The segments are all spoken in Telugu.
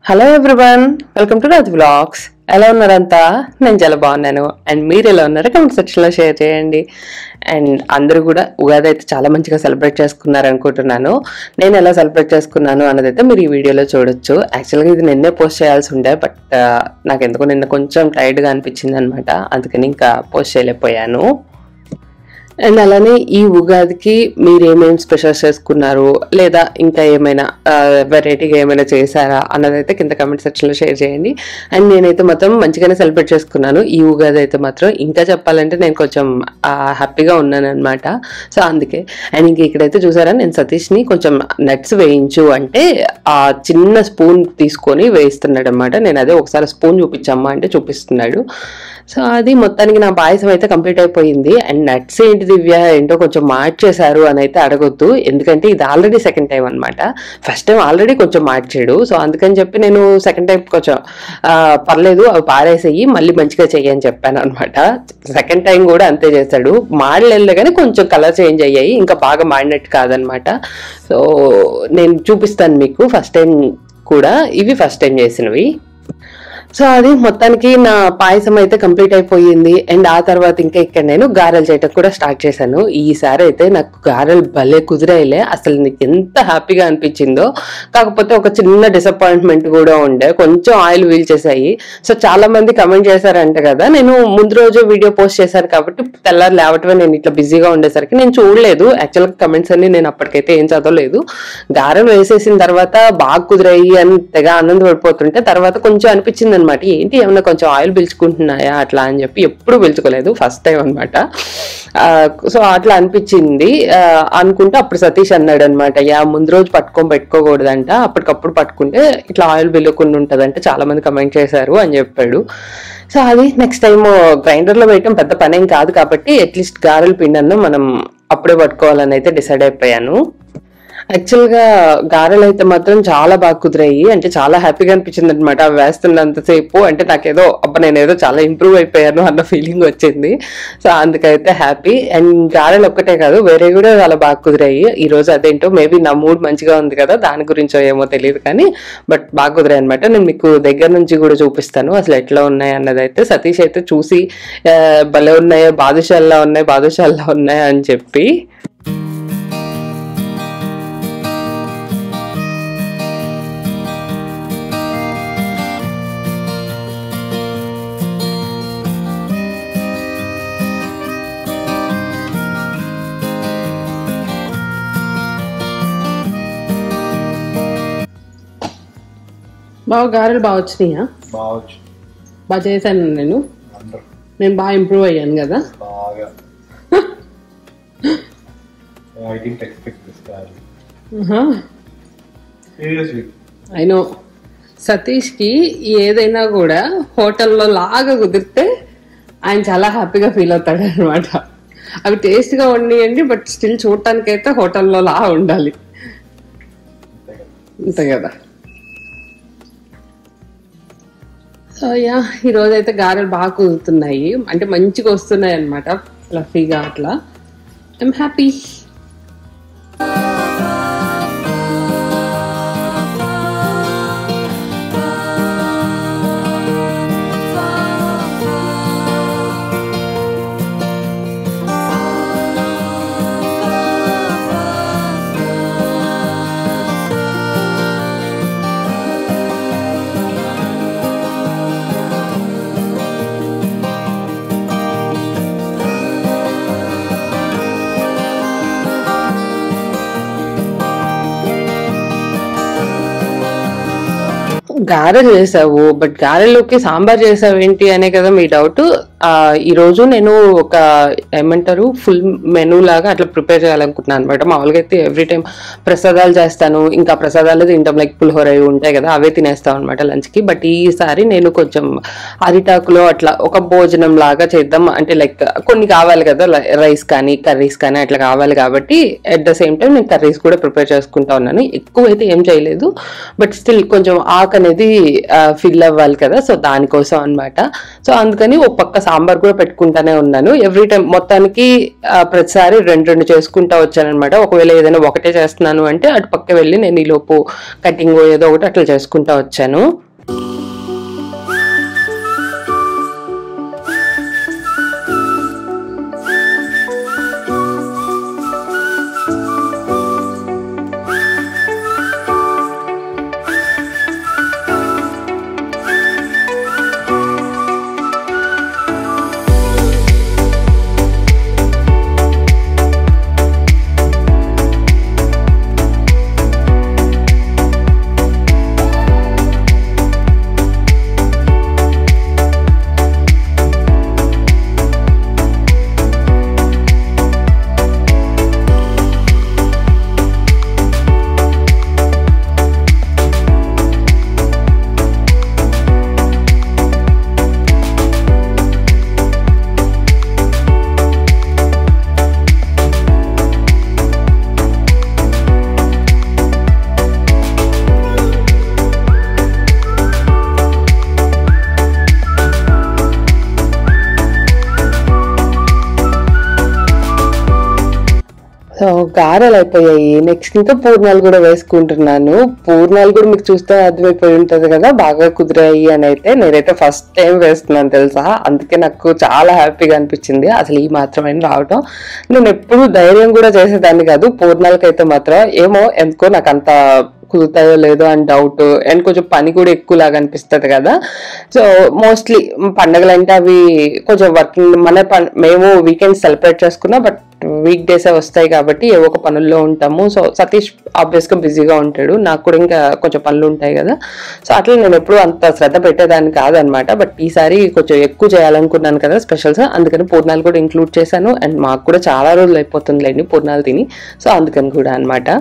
Hello everyone welcome to Raj blogs ఎలా ఉన్నారంతా నేను చాలా బాగున్నాను అండ్ మీరు ఎలా ఉన్నారో కమెంట్ సెక్షన్లో షేర్ చేయండి అండ్ అందరూ కూడా ఉగాది అయితే చాలా మంచిగా సెలబ్రేట్ చేసుకున్నారు అనుకుంటున్నాను నేను ఎలా సెలబ్రేట్ చేసుకున్నాను అన్నదైతే మీరు ఈ వీడియోలో చూడొచ్చు యాక్చువల్గా ఇది నిన్నే పోస్ట్ చేయాల్సి ఉండే బట్ నాకు ఎందుకో నిన్న కొంచెం టైర్డ్గా అనిపించింది అనమాట అందుకని ఇంకా పోస్ట్ చేయలేకపోయాను అండ్ అలానే ఈ ఉగాదికి మీరు ఏమేమి స్పెషల్స్ చేసుకున్నారు లేదా ఇంకా ఏమైనా వెరైటీగా ఏమైనా చేశారా అన్నదైతే కింద కమెంట్ సెక్షన్లో షేర్ చేయండి అండ్ నేనైతే మాత్రం మంచిగానే సెలబ్రేట్ చేసుకున్నాను ఈ ఉగాది అయితే మాత్రం ఇంకా చెప్పాలంటే నేను కొంచెం హ్యాపీగా ఉన్నాను అనమాట సో అందుకే అండ్ ఇంక ఇక్కడైతే చూసారా నేను సతీష్ని కొంచెం నట్స్ వేయించు అంటే ఆ చిన్న స్పూన్ తీసుకొని వేయిస్తున్నాడు అనమాట నేను అదే ఒకసారి స్పూన్ చూపించమ్మా అంటే చూపిస్తున్నాడు సో అది మొత్తానికి నా పాయసం అయితే కంప్లీట్ అయిపోయింది అండ్ నట్స్ ఏంటి దివ్య ఏంటో కొంచెం మార్చేశారు అని అయితే అడగొద్దు ఎందుకంటే ఇది ఆల్రెడీ సెకండ్ టైం అనమాట ఫస్ట్ టైం ఆల్రెడీ కొంచెం మార్చాడు సో అందుకని చెప్పి నేను సెకండ్ టైం కొంచెం ఆ, పర్లేదు అవి పారేసేయి మళ్ళీ మంచిగా చెయ్యి అని చెప్పాను అనమాట సెకండ్ టైం కూడా అంతే చేశాడు మాడలేదు కానీ కొంచెం కలర్ చేంజ్ అయ్యాయి ఇంకా బాగా మాడినట్టు కాదనమాట సో నేను చూపిస్తాను మీకు ఫస్ట్ టైం కూడా ఇవి ఫస్ట్ టైం చేసినవి సో అది మొత్తానికి నా పాయసం అయితే కంప్లీట్ అయిపోయింది అండ్ ఆ తర్వాత ఇంకా ఇక్కడ నేను గారెలు చేయటం కూడా స్టార్ట్ చేశాను ఈసారి అయితే నాకు గారెలు భలే కుదిరాయిలే అసలు నీకు ఎంత హ్యాపీగా అనిపించిందో కాకపోతే ఒక చిన్న డిసప్పాయింట్మెంట్ కూడా ఉండే కొంచెం ఆయిల్ వీల్ చేశాయి సో చాలా మంది కమెంట్ చేశారంట కదా నేను ముందు రోజు వీడియో పోస్ట్ చేశాను కాబట్టి తెల్లారి లేవటమే నేను ఇట్లా బిజీగా ఉండేసరికి నేను చూడలేదు యాక్చువల్గా కమెంట్స్ అన్ని నేను అప్పటికైతే ఏం చదవలేదు గారెలు వేసేసిన తర్వాత బాగా కుదిరాయి అని తెగ ఆనందపడిపోతుంటే తర్వాత కొంచెం అనిపించింది అనమాట ఏంటి ఏమన్నా కొంచెం ఆయిల్ పిలుచుకుంటున్నాయా అట్లా అని చెప్పి ఎప్పుడు పిలుచుకోలేదు ఫస్ట్ టైం అనమాట సో అట్లా అనిపించింది ఆ, అనుకుంటే అప్పుడు సతీష్ అన్నాడు అనమాట యా ముందు రోజు పట్టుకొని పెట్టుకోకూడదంట అప్పటికప్పుడు పట్టుకుంటే ఇట్లా ఆయిల్ బిల్లకుండా ఉంటుందంటే చాలా మంది కమెంట్ చేశారు అని చెప్పాడు సో అది నెక్స్ట్ టైం గ్రైండర్లో వేయటం పెద్ద పనేం కాదు కాబట్టి అట్లీస్ట్ గారెల పిండನ್ನು మనం అప్పుడే పట్టుకోవాలని అయితే డిసైడ్ అయిపోయాను యాక్చువల్గా గారెలు అయితే మాత్రం చాలా బాగా కుదిరాయి అంటే చాలా హ్యాపీగా అనిపించింది అనమాట అవి వేస్తున్నంతసేపు అంటే నాకేదో అబ్బా నేను ఏదో చాలా ఇంప్రూవ్ అయిపోయాను అన్న ఫీలింగ్ వచ్చింది సో అందుకైతే హ్యాపీ అండ్ గారెలు ఒక్కటే కాదు వేరే కూడా చాలా బాగా కుదిరాయి ఈ రోజు అదేంటో మేబీ నా మూడ్ మంచిగా ఉంది కదా దాని గురించో ఏమో తెలియదు కానీ బట్ బాగా కుదిరాయి అనమాట నేను మీకు దగ్గర నుంచి కూడా చూపిస్తాను అసలు ఎట్లా ఉన్నాయి అన్నది అయితే సతీష్ అయితే చూసి ఆ, భలే ఉన్నాయో బాదుషాల్లా ఉన్నాయి బాదుషాల్లా ఉన్నాయి అని చెప్పి బాగా గారెలు బాగా వచ్చినాయా బావచ్చు బాగా చేశాను నేను అందరు నేను బాగా ఇంప్రూవ్ అయ్యాను కదా బాగా ఐ డింట్ ఎక్స్పెక్ట్ దిస్ గారి సీరియస్లీ అయినో సతీష్కి ఏదైనా కూడా హోటల్లో లాగా కుదిరితే ఆయన చాలా హ్యాపీగా ఫీల్ అవుతాడు అనమాట అవి టేస్ట్గా ఉండేయండి బట్ స్టిల్ చూడటానికైతే హోటల్లో లా ఉండాలి అంతే కదా సో యా ఈరోజు అయితే గారెలు బాగా కుదురుతున్నాయి అంటే మంచిగా వస్తున్నాయి అనమాట ఫ్లఫీగా అట్లా ఐమ్ హ్యాపీ గారెలు చేసావు బట్ గారెలోకి సాంబార్ చేసావు ఏంటి అనే కదా మీ డౌట్ ఈ రోజు నేను ఒక ఏమంటారు ఫుల్ మెనూ లాగా అట్లా ప్రిపేర్ చేయాలనుకుంటున్నాను అనమాట మామూలుగా అయితే ఎవ్రీ టైం ప్రసాదాలు చేస్తాను ఇంకా ప్రసాదాలు తింటాం లైక్ పులిహోర ఇవి ఉంటాయి కదా అవే తినేస్తాం అనమాట లంచ్కి బట్ ఈసారి నేను కొంచెం అరిటాకులో అట్లా ఒక భోజనం లాగా చేద్దాం అంటే లైక్ కొన్ని కావాలి కదా రైస్ కానీ కర్రీస్ కానీ అట్లా కావాలి కాబట్టి అట్ ద సేమ్ టైం నేను కర్రీస్ కూడా ప్రిపేర్ చేసుకుంటా ఉన్నాను ఎక్కువ అయితే ఏం చేయలేదు బట్ స్టిల్ కొంచెం ఆకు అనేది ఫిల్ అవ్వాలి కదా సో దానికోసం అన్నమాట సో అందుకని ఒక పక్క సాంబార్ కూడా పెట్టుకుంటానే ఉన్నాను ఎవ్రీ టైం మొత్తానికి ఆ, ప్రతిసారి రెండు రెండు చేసుకుంటా వచ్చానమాట ఒకవేళ ఏదైనా ఒకటే చేస్తున్నాను అంటే అటు పక్క వెళ్ళి నేను ఈ లోపు కటింగ్ ఏదో ఒకటి అట్లా చేసుకుంటా వచ్చాను సో గారెలు అయిపోయాయి నెక్స్ట్ ఇంకా పూర్ణాలు కూడా వేసుకుంటున్నాను పూర్ణాలు కూడా మీకు చూస్తే అర్థమైపోయి ఉంటది కదా బాగా కుదిరాయి అని అయితే నేనైతే ఫస్ట్ టైం వేస్తున్నాను తెలుసా అందుకే నాకు చాలా హ్యాపీగా అనిపించింది అసలు ఈ మాత్రమైన రావటం నేను ఎప్పుడు ధైర్యం కూడా చేసేదాన్ని కాదు పూర్ణాలకైతే మాత్రం ఏమో ఎందుకో నాకు అంత కుదురుతాయో లేదో అని డౌట్ అండ్ కొంచెం పని కూడా ఎక్కువలాగా అనిపిస్తుంది కదా సో మోస్ట్లీ పండగలు అంటే అవి కొంచెం వర్కింగ్ మన పన్ మేము వీకెండ్ సెలబ్రేట్ చేసుకున్నా బట్ వీక్ డేస్ వస్తాయి కాబట్టి ఏవో ఒక పనుల్లో ఉంటాము సో సతీష్ ఆబ్వియస్ గా బిజీగా ఉంటాడు నాకు కూడా ఇంకా కొంచెం పనులు ఉంటాయి కదా సో అట్లా నేను ఎప్పుడు అంత శ్రద్ధ పెట్టేదాన్ని కాదనమాట బట్ ఈసారి కొంచెం ఎక్కువ చేయాలనుకున్నాను కదా స్పెషల్స్ అందుకని పూర్ణాలు కూడా ఇంక్లూడ్ చేశాను అండ్ మాకు కూడా చాలా రోజులు అయిపోతుందిలేండి పూర్ణాలు తిని సో అందుకని కూడా అన్నమాట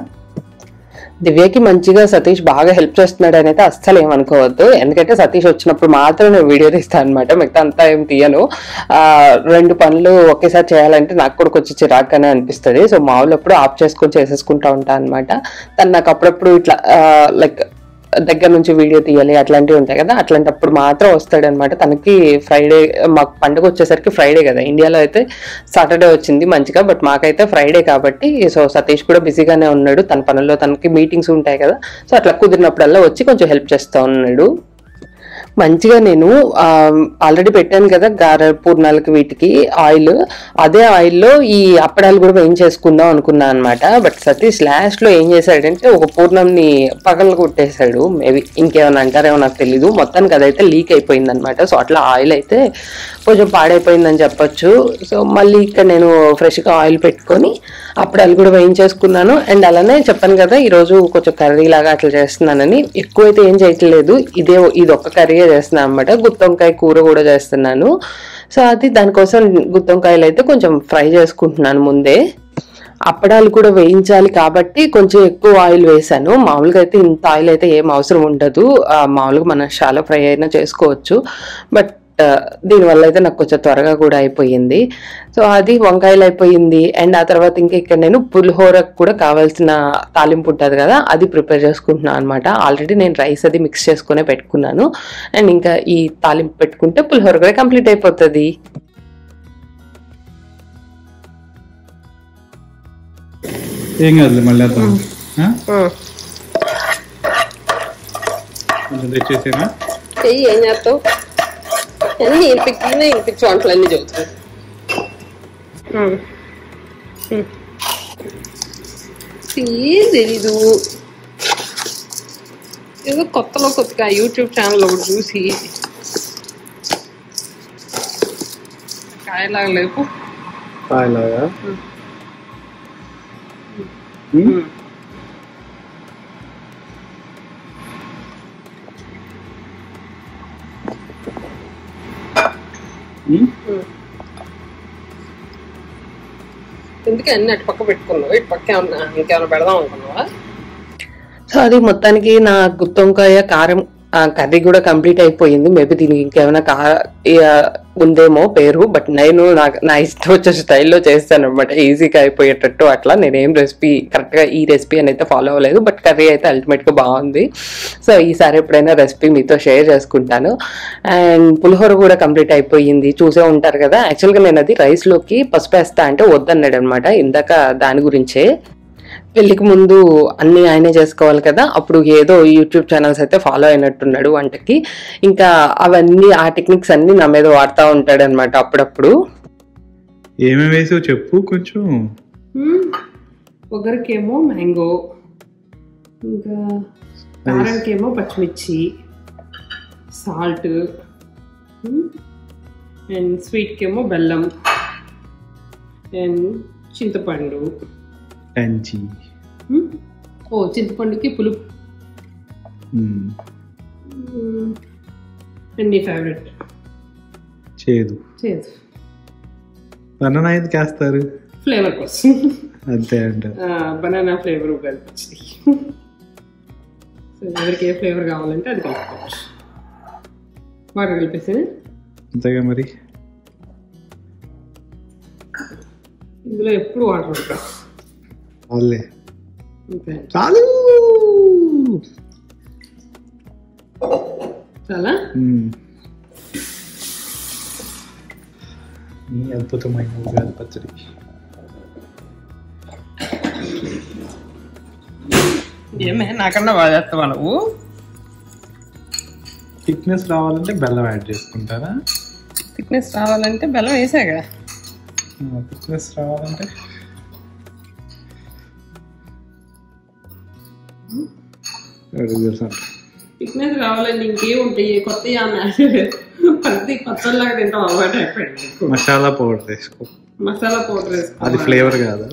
దివ్యకి మంచిగా సతీష్ బాగా హెల్ప్ చేస్తున్నాడు అని అయితే అస్సలు ఏమనుకోవద్దు ఎందుకంటే సతీష్ వచ్చినప్పుడు మాత్రం నేను వీడియో తీస్తాను అనమాట మిగతా అంతా ఏం తీయను ఆ, రెండు పనులు ఒకేసారి చేయాలంటే నాకు కూడా కొంచెం చిరాకుగానే అనిపిస్తుంది సో మామూలు ఎప్పుడు ఆఫ్ చేసుకొని చేసేసుకుంటా ఉంటాను అనమాట తను నాకు అప్పుడప్పుడు ఇట్లా లైక్ దగ్గర నుంచి వీడియో తీయాలి అట్లాంటివి ఉంటాయి కదా అట్లాంటప్పుడు మాత్రం వస్తాడనమాట తనకి ఫ్రైడే మాకు పండుగ వచ్చేసరికి ఫ్రైడే కదా ఇండియాలో అయితే సాటర్డే వచ్చింది మంచిగా బట్ మాకైతే ఫ్రైడే కాబట్టి సో సతీష్ కూడా బిజీగానే ఉన్నాడు తన పనుల్లో తనకి మీటింగ్స్ ఉంటాయి కదా సో అట్లా కుదిరినప్పుడల్లా వచ్చి కొంచెం హెల్ప్ చేస్తూ ఉన్నాడు మంచిగా నేను ఆల్రెడీ పెట్టాను కదా గారె పూర్ణాలకి వీటికి ఆయిల్ అదే ఆయిల్లో ఈ అప్పడాలు కూడా వేయించేసుకుందాం అనుకున్నా అనమాట బట్ సతీష్ లాస్ట్ లో ఏం చేశాడంటే ఒక పూర్ణంని పగల కొట్టేశాడు మేబీ ఇంకేమైనా అంటారేమో నాకు తెలీదు మొత్తానికి అదైతే లీక్ అయిపోయింది అనమాట సో అట్లా ఆయిల్ అయితే కొంచెం పాడైపోయిందని చెప్పొచ్చు సో మళ్ళీ ఇక్కడ నేను ఫ్రెష్గా ఆయిల్ పెట్టుకొని అప్పడాలు కూడా వేయించేసుకున్నాను అండ్ అలానే చెప్పాను కదా ఈరోజు కొంచెం కర్రీ లాగా అట్లా చేస్తున్నానని ఎక్కువైతే ఏం చేయట్లేదు ఇదే ఇది ఒక్క కర్రీయే చేస్తున్నాను అనమాట గుత్తొంకాయ కూర కూడా చేస్తున్నాను సో అది దానికోసం గుత్తొంకాయలు అయితే కొంచెం ఫ్రై చేసుకుంటున్నాను ముందే అప్పడాలు కూడా వేయించాలి కాబట్టి కొంచెం ఎక్కువ ఆయిల్ వేసాను మామూలుగా అయితే ఇంత ఆయిల్ అయితే ఏం అవసరం ఉండదు ఆ, మామూలుగా మనం షాలో ఫ్రై అయినా చేసుకోవచ్చు బట్ ఆ, దీనివల్ల అయితే నాకు కొంచెం త్వరగా కూడా అయిపోయింది సో అది వంకాయలు అయిపోయింది అండ్ ఆ తర్వాత ఇంకా ఇక్కడ నేను పులిహోరకు కూడా కావాల్సిన తాలింపు ఉంటుంది కదా అది ప్రిపేర్ చేసుకుంటున్నాను అనమాట ఆల్రెడీ నేను రైస్ అది మిక్స్ చేసుకునే పెట్టుకున్నాను అండ్ ఇంకా ఈ తాలింపు పెట్టుకుంటే పులిహోర కూడా కంప్లీట్ అయిపోతుంది ఏం కాదులే మళ్ళీ అర్థం కొంచెం తెచ్చేసేనా చెయ్యి ఏం చేస్తావు అన్ని ఇనిపించింది ఇనిపించు వంటలు అన్ని చదువుతాయి తెలీదు ఏదో కొత్తలో కొత్తగా యూట్యూబ్ ఛానల్ ఒకటి చూసి కాయలాగా లేపు కాయలాగా ఎందుకు అన్ని అటు పక్క పెట్టుకున్నావు ఇటు పక్క ఏమన్నా ఇంకేమైనా పెడదాం అనుకున్నావా సో అది మొత్తానికి నా గుత్తొంకాయ కారం కర్రీ కూడా కంప్లీట్ అయిపోయింది మేబీ దీనికి ఇంకేమైనా కా ఆ, ఉందేమో పేరు బట్ నేను నాకు నా ఇష్టం వచ్చే స్టైల్లో చేస్తాను అనమాట ఈజీగా అయిపోయేటట్టు అట్లా నేనేం రెసిపీ కరెక్ట్గా ఈ రెసిపీ అని అయితే ఫాలో అవ్వలేదు బట్ కర్రీ అయితే అల్టిమేట్గా బాగుంది సో ఈసారి ఎప్పుడైనా రెసిపీ మీతో షేర్ చేసుకుంటాను అండ్ పులిహోర కూడా కంప్లీట్ అయిపోయింది చూసే ఉంటారు కదా యాక్చువల్గా నేను అది రైస్లోకి పసుపు వేస్తా అంటే వద్దన్నాడు అనమాట ఇందాక దాని గురించే పెళ్లికి ముందు అన్ని ఆయనే చేసుకోవాలి కదా అప్పుడు ఏదో యూట్యూబ్ ఛానల్స్ అయితే ఫాలో అయినట్టున్నాడు వంటకి ఇంకా అవన్నీ ఆ టెక్నిక్స్ అన్ని నా మీద వాడుతూ ఉంటాడు అనమాట అప్పుడప్పుడు ఏమేమి వేసావు చెప్పు కొంచెం ఒకరికేమో మ్యాంగో ఇంకా కారంకేమో పచ్చిమిర్చి సాల్ట్ అండ్ స్వీట్కేమో బెల్లం అండ్ చింతపండు కంచి Hmm? ఓ చింతపండుకి పులుపు మ్మ్. అండ్ నీ ఫేవరెట్ చేదు చేదు బనానా ఎందుకు వేస్తారు ఫ్లేవర్ కోసం అంతే అంట బనానా ఫ్లేవర్ కలిపి సో ఎవరికి ఏ ఫ్లేవర్ కావాలంటే అది కలుపుకోవచ్చు వాటర్ కలిపేసి అంతేగా మరి ఇందులో ఎప్పుడు వాటర్ ఉంటాం వాళ్ళే అంతే చాలు చాలా మ్మ్. ఈ అద్భుతమైన ఉగాది పచ్చడి ఏమే నాకన్నా బాగా చేస్తావా నువ్వు థిక్నెస్ రావాలంటే బెల్లం యాడ్ చేసుకుంటారా థిక్నెస్ రావాలంటే బెల్లం వేసాగా థిక్నెస్ రావాలంటే అడుగుతాను థిక్నెస్ రావాలంటే ఇంకేం ఉంటాయి కొత్త ప్రతి పచ్చళ్ళలాగా తింటాం అలవాటు అయిపోయింది నీకు. మసాలా పౌడర్ వేసుకో మసాలా పౌడర్ వేసుకో అది ఫ్లేవర్ కాదా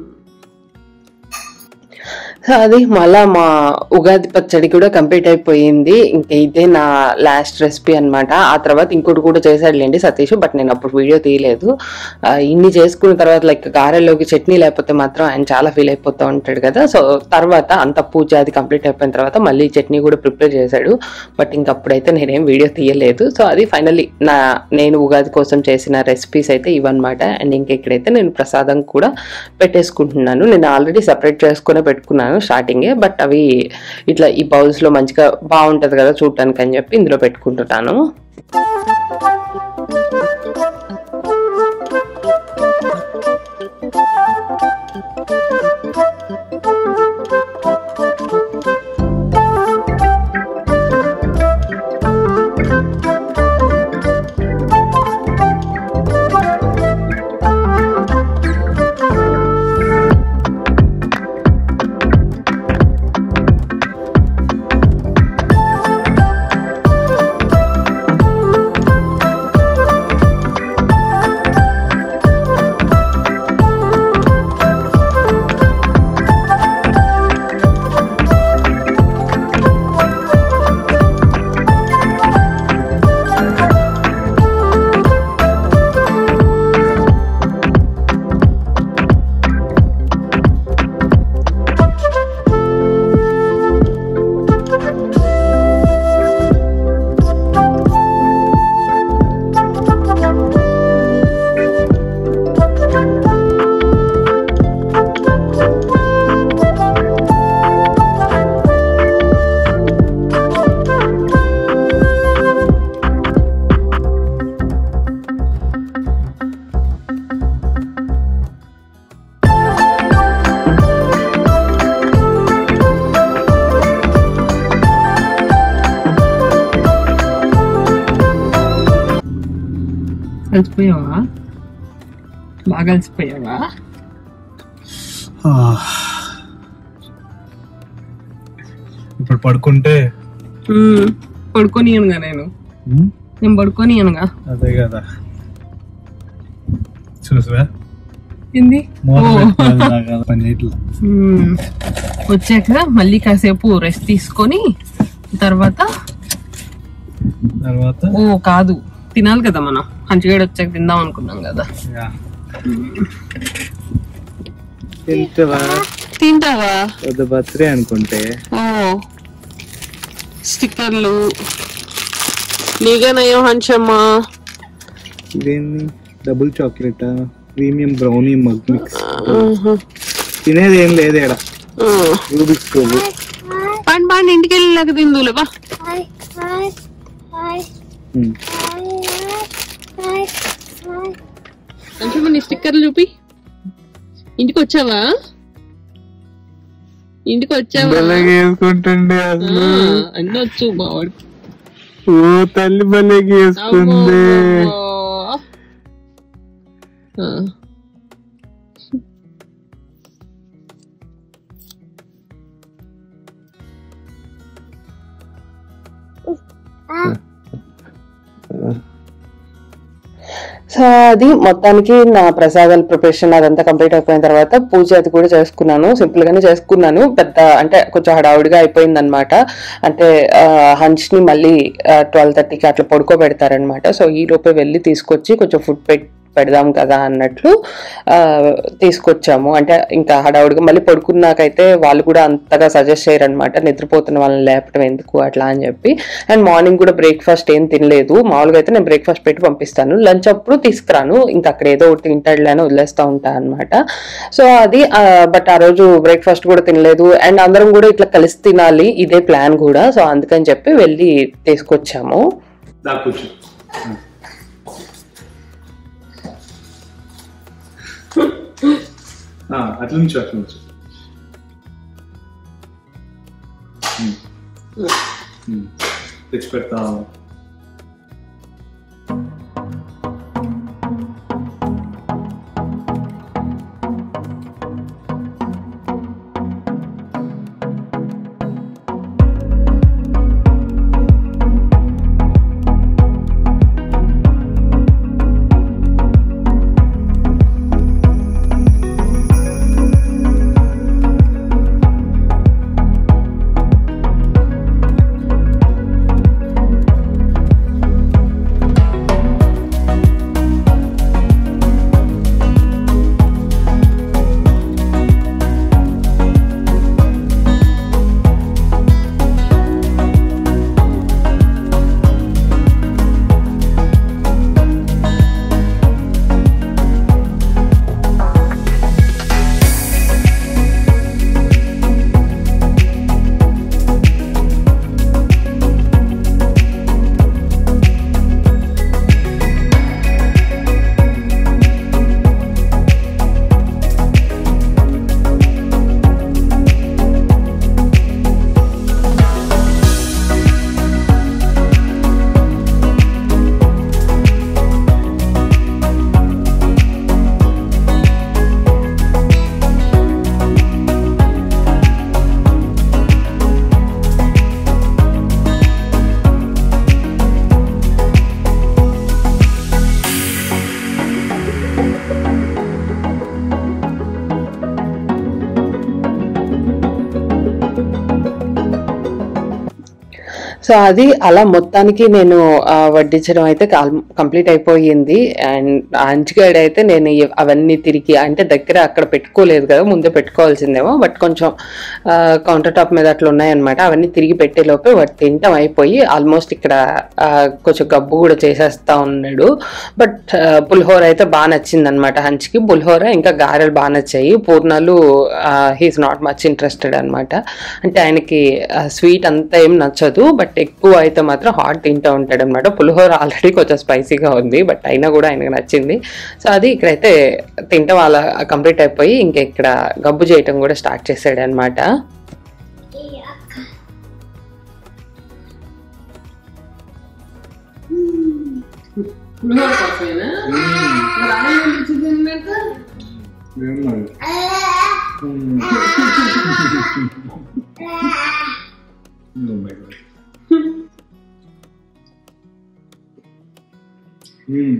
అది మళ్ళా మా ఉగాది పచ్చడి కూడా కంప్లీట్ అయిపోయింది ఇంకా ఇదే నా లాస్ట్ రెసిపీ అన్నమాట ఆ తర్వాత ఇంకోటి కూడా చేశాడులేండి సతీష్ బట్ నేను అప్పుడు వీడియో తీయలేదు ఆ, ఇన్ని చేసుకున్న తర్వాత లైక్ గారెలోకి చట్నీ లేకపోతే మాత్రం ఆయన చాలా ఫీల్ అయిపోతూ ఉంటాడు కదా సో తర్వాత అంత పూజ అది కంప్లీట్ అయిపోయిన తర్వాత మళ్ళీ చట్నీ కూడా ప్రిపేర్ చేశాడు బట్ ఇంక అప్పుడైతే నేనేం వీడియో తీయలేదు సో అది ఫైనల్లీ నా నేను ఉగాది కోసం చేసిన రెసిపీస్ అయితే ఇవన్నమాట అండ్ ఇంక ఇక్కడైతే నేను ప్రసాదం కూడా పెట్టేసుకుంటున్నాను నేను ఆల్రెడీ సెపరేట్ చేసుకునే పెట్టుకున్నాను స్టార్టింగే బట్ అవి ఇట్లా ఈ బౌల్స్ లో మంచిగా బాగుంటది కదా చూడటానికి అని చెప్పి ఇందులో పెట్టుకుంటున్నాను కలిసిపోయావా బాగా కలిసిపోయావా ఇప్పుడు పడుకుంటే పడుకొని అనగా నేను మ్మ్, నేను పడుకొని అనగా అదే కదా చూసా ఏంది మూత పెట్టుకోవాలి నాకు అది పని చేయట్లే. మ్మ్. వచ్చాక మళ్ళీ కాసేపు రెస్ట్ తీసుకొని తర్వాత తర్వాత ఓ కాదు తినాలి కదా మనం హంచిగడ వచ్చాక తిందాం అనుకున్నాం కదా యా. తింటావా తింటావా పెద్ద బర్త్డే అనుకుంటే ఓ స్టిక్కర్లు నీగా నయం హంచమ్మా ఇదేంది double chocolate premium brownie mug mix తినేది ఏం లేదు ఇక్కడ రూబిక్స్ క్యూబ్ పండి పండి ఇంటికి వెళ్ళాక తిందులే బా Hi, hi, hi, ఉమ్. hi, hi, hi. హంచమ్మ నీ స్టిక్కర్లు చూపి ఇంటికి వచ్చావా ఇంటికి వచ్చావా భలేగా వేసుకుంటుండే అసలు ఆ, అన్నీ వచ్చు బావాడు ఓ తల్లి భలేగా వేసుకుంది సో అది మొత్తానికి నా ప్రసాదాల ప్రిపరేషన్ అదంతా కంప్లీట్ అయిపోయిన తర్వాత పూజ అది కూడా చేసుకున్నాను సింపుల్ గానే చేసుకున్నాను పెద్ద అంటే కొంచెం హడావుడిగా అయిపోయింది అనమాట అంటే హంచ్ ని మళ్ళీ ట్వెల్వ్ థర్టీకి అట్లా పడుకోబెడతారనమాట సో ఈ లోపే వెళ్ళి తీసుకొచ్చి కొంచెం ఫుడ్ పెట్టి పెడదాం కదా అన్నట్లు ఆ, తీసుకొచ్చాము అంటే ఇంకా హడావుడిగా మళ్ళీ పడుకున్నాకైతే వాళ్ళు కూడా అంతగా సజెస్ట్ చేయరనమాట నిద్రపోతున్న వాళ్ళని లేపడం ఎందుకు అట్లా అని చెప్పి అండ్ మార్నింగ్ కూడా బ్రేక్ఫాస్ట్ ఏం తినలేదు మామూలుగా అయితే నేను బ్రేక్ఫాస్ట్ పెట్టి పంపిస్తాను లంచ్ అప్పుడు తీసుకురాను ఇంకా అక్కడ ఏదో ఒకటి తింటాడులే అని వదిలేస్తూ ఉంటాను అనమాట సో అది బట్ ఆ రోజు బ్రేక్ఫాస్ట్ కూడా తినలేదు అండ్ అందరం కూడా ఇట్లా కలిసి తినాలి ఇదే ప్లాన్ కూడా సో అందుకని చెప్పి వెళ్ళి తీసుకొచ్చాము దా కూర్చో ఆ, అట్ల నుంచి అట్ల నుంచి ఉమ్. ఉమ్. తెచ్చి పెడతాం సో అది అలా మొత్తానికి నేను ఆ, వడ్డించడం అయితే కంప్లీట్ అయిపోయింది అండ్ అంచుగాడు అయితే నేను ఇవ్- అవన్నీ తిరిగి అంటే దగ్గర అక్కడ పెట్టుకోలేదు కదా ముందే పెట్టుకోవాల్సిందేమో బట్ కొంచెం కౌంటర్ టాప్ మీద అట్లా ఉన్నాయన్నమాట అవన్నీ తిరిగి పెట్టే లోపే వాటి తింటాం అయిపోయి ఆల్మోస్ట్ ఇక్కడ ఆ, కొంచెం గబ్బు కూడా చేసేస్తా ఉన్నాడు బట్ పులిహోర అయితే బాగా నచ్చింది అనమాట హంచ్కి పులిహోర ఇంకా గారెలు బాగా నచ్చాయి పూర్ణాలు హీస్ నాట్ మచ్ ఇంట్రెస్టెడ్ అనమాట అంటే ఆయనకి స్వీట్ అంతా ఏం నచ్చదు బట్ ఎక్కువ అయితే మాత్రం హాట్ తింటూ ఉంటాడు అనమాట పులిహోర ఆల్రెడీ కొంచెం స్పైసీగా ఉంది బట్ అయినా కూడా ఆయనకు నచ్చింది సో అది ఇక్కడైతే తింటాం అలా కంప్లీట్ అయిపోయి ఇంకా ఇక్కడ గబ్బు చేయటం కూడా స్టార్ట్ చేసాడు అనమాట Oh my god. Mm.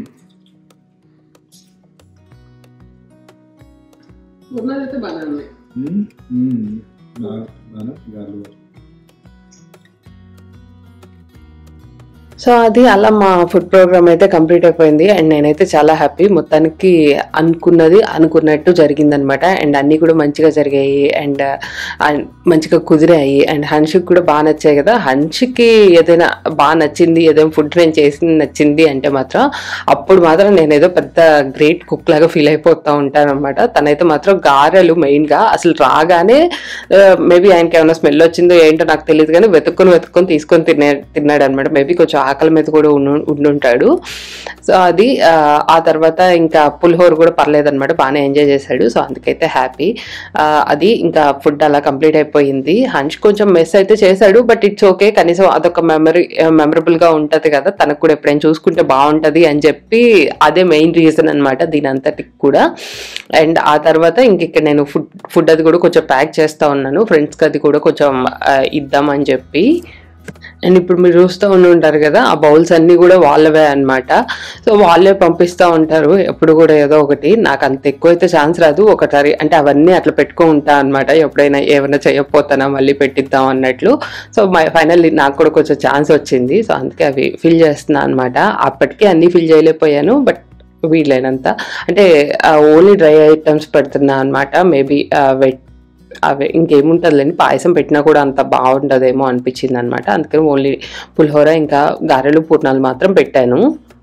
అయితే బాగా ఉన్నాయి Mm. Mm. బాగా బాగా గాలు సో సో అది అలా మా ఫుడ్ ప్రోగ్రామ్ అయితే కంప్లీట్ అయిపోయింది అండ్ నేనైతే చాలా హ్యాపీ మొత్తానికి అనుకున్నది అనుకున్నట్టు జరిగిందనమాట అండ్ అన్నీ కూడా మంచిగా జరిగాయి అండ్ మంచిగా కుదిరాయి అండ్ హన్షికి కూడా బాగా నచ్చాయి కదా హన్షికి ఏదైనా బాగా నచ్చింది ఏదైనా ఫుడ్ నేను చేసింది నచ్చింది అంటే మాత్రం అప్పుడు మాత్రం నేను ఏదో పెద్ద గ్రేట్ కుక్ లాగా ఫీల్ అయిపోతూ ఉంటాను అనమాట తనైతే మాత్రం గారెలు మెయిన్గా అసలు రాగానే మేబీ ఆయనకి ఏమైనా స్మెల్ వచ్చిందో ఏంటో నాకు తెలియదు కానీ వెతుక్కొని వెతుక్కొని తీసుకొని తినే తిన్నాడు అనమాట మేబీ కొంచెం ఆకలి మీద కూడా ఉండు ఉండుంటాడు సో అది ఆ, ఆ తర్వాత ఇంకా పులిహోర కూడా పర్లేదు అనమాట బాగానే ఎంజాయ్ చేశాడు సో అందుకైతే హ్యాపీ అది ఇంకా ఫుడ్ అలా కంప్లీట్ అయిపోయింది హంచ్ కొంచెం మెస్ అయితే చేశాడు బట్ ఇట్స్ ఓకే కనీసం అదొక మెమరీ మెమరబుల్ గా ఉంటది కదా తనకు కూడా ఎప్పుడైనా చూసుకుంటే బాగుంటది అని చెప్పి అదే మెయిన్ రీజన్ అనమాట దీని అంతటికి కూడా అండ్ ఆ తర్వాత ఇంక ఇక్కడ నేను ఫుడ్ ఫుడ్ అది కూడా కొంచెం ప్యాక్ చేస్తా ఉన్నాను ఫ్రెండ్స్కి అది కూడా కొంచెం ఆ, ఇద్దామని చెప్పి అండ్ ఇప్పుడు మీరు చూస్తూ ఉండి ఉంటారు కదా ఆ బౌల్స్ అన్నీ కూడా వాళ్ళవే అన్నమాట సో వాళ్ళే పంపిస్తూ ఉంటారు ఎప్పుడు కూడా ఏదో ఒకటి నాకు అంత ఎక్కువ అయితే ఛాన్స్ రాదు ఒకసారి అంటే అవన్నీ అట్లా పెట్టుకో ఉంటా అనమాట ఎప్పుడైనా ఏమైనా చేయకపోతానా మళ్ళీ పెట్టిద్దాం అన్నట్లు సో ఫైనల్లీ నాకు కూడా కొంచెం ఛాన్స్ వచ్చింది సో అందుకే అవి ఫిల్ చేస్తున్నా అనమాట అప్పటికే అన్నీ ఫిల్ చేయలేకపోయాను బట్ వీలైనంత అంటే ఓన్లీ డ్రై ఐటమ్స్ పెడుతున్నా అనమాట మేబీ వెట్ అవి ఇంకేముంటుందిలేండి పాయసం పెట్టినా కూడా అంత బాగుండదేమో అనిపించింది అనమాట అందుకని ఓన్లీ పులిహోర ఇంకా గారెలు పూర్ణాలు మాత్రం పెట్టాను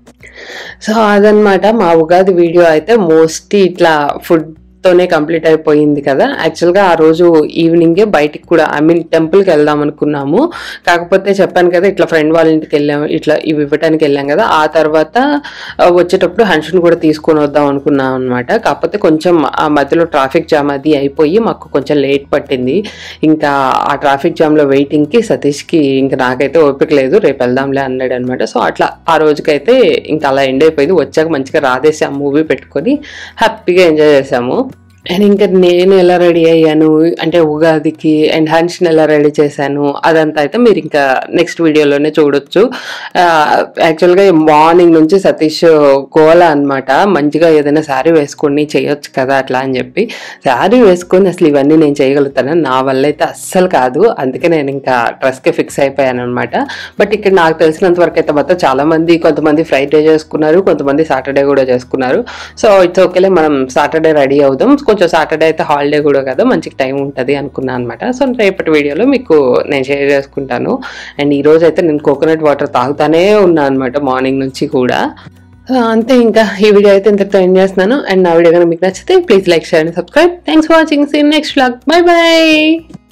సో అదనమాట మా ఉగాది వీడియో అయితే మోస్ట్లీ ఇట్లా ఫుడ్ తోనే కంప్లీట్ అయిపోయింది కదా యాక్చువల్గా ఆ రోజు ఈవినింగే బయటికి కూడా ఐ మీన్ టెంపుల్కి వెళ్దాం అనుకున్నాము కాకపోతే చెప్పాను కదా ఇట్లా ఫ్రెండ్ వాళ్ళ ఇంటికి వెళ్ళాము ఇట్లా ఇవి ఇవ్వడానికి వెళ్ళాం కదా ఆ తర్వాత ఆ, వచ్చేటప్పుడు హన్షన్ కూడా తీసుకొని వద్దాం అనుకున్నాం అనమాట కాకపోతే కొంచెం ఆ మధ్యలో ట్రాఫిక్ జామ్ అది అయిపోయి మాకు కొంచెం లేట్ పట్టింది ఇంకా ఆ ట్రాఫిక్ జామ్లో వెయిటింగ్కి సతీష్కి ఇంకా నాకైతే ఓపిక లేదు రేపు వెళ్దాంలే అన్నాడు అనమాట సో అట్లా ఆ రోజుకైతే ఇంకా అలా ఎండ్ అయిపోయింది వచ్చాక మంచిగా రాధేసి ఆ మూవీ పెట్టుకొని హ్యాపీగా ఎంజాయ్ చేసాము అండ్ ఇంకా నేను ఎలా రెడీ అయ్యాను అంటే ఉగాదికి అండ్ హన్షన్ ఎలా రెడీ చేశాను అదంతా అయితే మీరు ఇంకా నెక్స్ట్ వీడియోలోనే చూడొచ్చు యాక్చువల్గా మార్నింగ్ నుంచి సతీష్ గోల అన్నమాట మంచిగా ఏదైనా శారీ వేసుకొని చేయొచ్చు కదా అట్లా అని చెప్పి శారీ వేసుకొని అసలు ఇవన్నీ నేను చేయగలుగుతాను నా వల్ల అయితే అస్సలు కాదు అందుకే నేను ఇంకా డ్రెస్కే ఫిక్స్ అయిపోయాను అనమాట బట్ ఇక్కడ నాకు తెలిసినంత వరకు అయితే మాత్రం చాలా మంది కొంతమంది ఫ్రైడే చేసుకున్నారు కొంతమంది సాటర్డే కూడా చేసుకున్నారు సో ఇట్స్ ఓకేలే మనం సాటర్డే రెడీ అవుదాం కొంచెం సాటర్డే అయితే హాలిడే కూడా కదా మంచి టైం ఉంటుంది అనుకున్నాను అనమాట సో రేపటి వీడియోలో మీకు నేను షేర్ చేసుకుంటాను అండ్ ఈ రోజు అయితే నేను కోకోనట్ వాటర్ తాగుతానే ఉన్నా అనమాట మార్నింగ్ నుంచి కూడా సో అంతే ఇంకా ఈ వీడియో అయితే ఇంతటితో ఎండ్ చేస్తున్నాను అండ్ నా వీడియో కనుక మీకు నచ్చితే please like share and subscribe thanks for watching see in next vlog bye by